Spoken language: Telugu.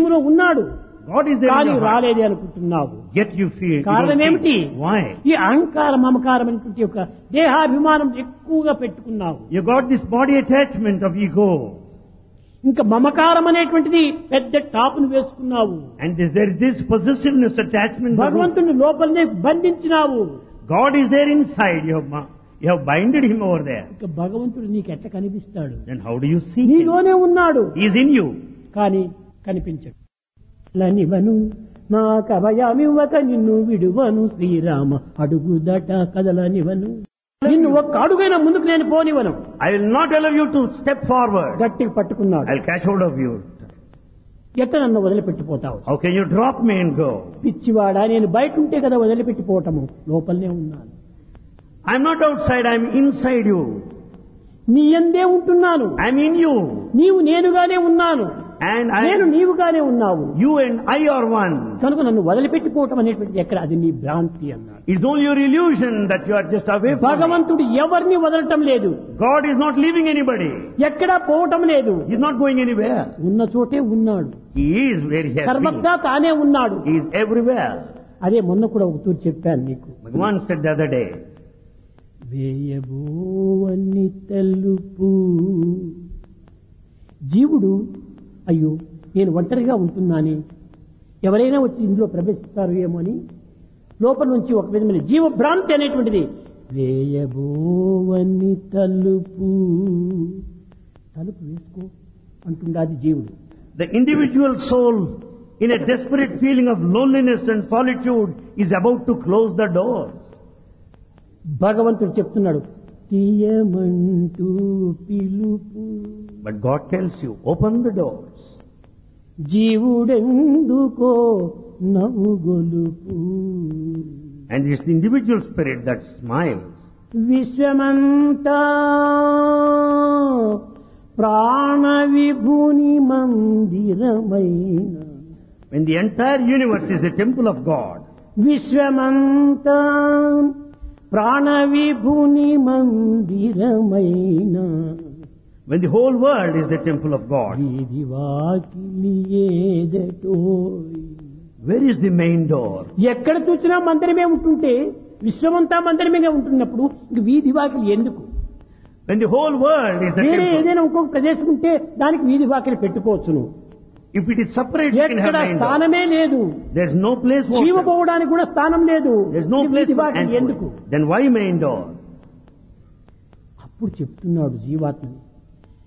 నీలో ఉన్నాడు God is there in కానీ your heart. రాలేదే అనుకుంటున్నావు Yet you feel. you కారణం don't ఏమిటి feel. Why? ఈ అహంకార మమకారం అనేటువంటి ఒక దేహాభిమానం ఎక్కువగా పెట్టుకున్నావు You got this body attachment of ego. ఇంకా మమకారం అనేటువంటిది పెద్ద టాపును వేసుకున్నావు And this, there is this possessiveness attachment. భగవంతుని లోపలనే బంధించినావు God is there inside. You have, ma- you have binded him over there. ఇక భగవంతుడు నీకు ఎట్లా కనిపిస్తాడు Then how do you see him? నీలోనే ఉన్నాడు He is in you. కానీ కనిపించడు లనివను నా కభయమివ్వక నిన్ను విడువను శ్రీరామ అడుగుదట కదలనివను నిన్ను ఒక్క అడుగైనా ముందుకు నేను పోనివను I will not allow you to step forward. గట్టిగా పట్టుకున్నాడు I'll catch hold of you. ఎట్ట నన్ను వదిలిపెట్టిపోతావు How can you drop me and go? పిచ్చివాడా నేను బయట ఉంటే కదా వదిలిపెట్టిపోవటము లోపలనే ఉన్నాను I'm not outside, I'm inside you. నీ ఎందే ఉంటున్నాను I'm in you. నీవు నేనుగానే ఉన్నాను And నేను I, నీవుగానే ఉన్నావు you and I are one. కనుక నన్ను వదిలిపెట్టిపోవటం అనేటువంటిది ఎక్కడ అది నీ భ్రాంతి అన్నాడు It's only your illusion that you are just away from me. భగవంతుడు ఎవరిని వదలటం లేదు God is not leaving anybody. ఎక్కడా పోవటం లేదు He's not going anywhere. ఉన్న చోటే ఉన్నాడు He is where he has been. సర్వత్రా తానే ఉన్నాడు He is everywhere. అదే మొన్న కూడా ఒక తూరు చెప్పాను నీకు Bhagavan said the other day, వేయబోవని తెలుపు జీవుడు అయ్యో నేను ఒంటరిగా ఉంటున్నాని ఎవరైనా వచ్చి ఇందులో ప్రవేశిస్తారు ఏమో అని లోపల నుంచి ఒక విధమైన జీవభ్రాంతి అనేటువంటిది వేయబోవని తలుపు తలుపు వేసుకో అంటుండాది జీవుడు the individual soul in a desperate feeling of loneliness and solitude is about to close the doors. భగవంతుడు చెప్తున్నాడు తీయమంటూ పిలుపు But God tells you, open the doors. జీవుడెందుకో నవ్వుగొలుపు And it's the individual spirit that smiles. విశ్వమంతా ప్రాణ విభుని మందిరమైన When the entire universe is the temple of God, విశ్వమంతా ప్రాణ విభుని మందిరమైన when the whole world is the temple of God, వీధి వాకిలి ఏదటోయ్ where is the main door? ఎక్కడ చూసినా మందిరమే ఉంటుంటే విశ్వమంతా మందిరమే ఉంటున్నప్పుడు ఇంక వీధి వాకిలి ఎందుకు When the whole world is the వేరే temple, ఏదైనా ఇంకొక ప్రదేశం ఉంటే దానికి వీధి వాకిలి పెట్టుకోవచ్చును if it is separate, you can have ఎక్కడ main door. స్థానమే లేదు There's no place for జీవ పోవడానికి కూడా స్థానం లేదు There's no ఈ place వీధి for వాకిలి entry. ఎందుకు Then why main door? అప్పుడు చెప్తున్నాడు జీవాత్మని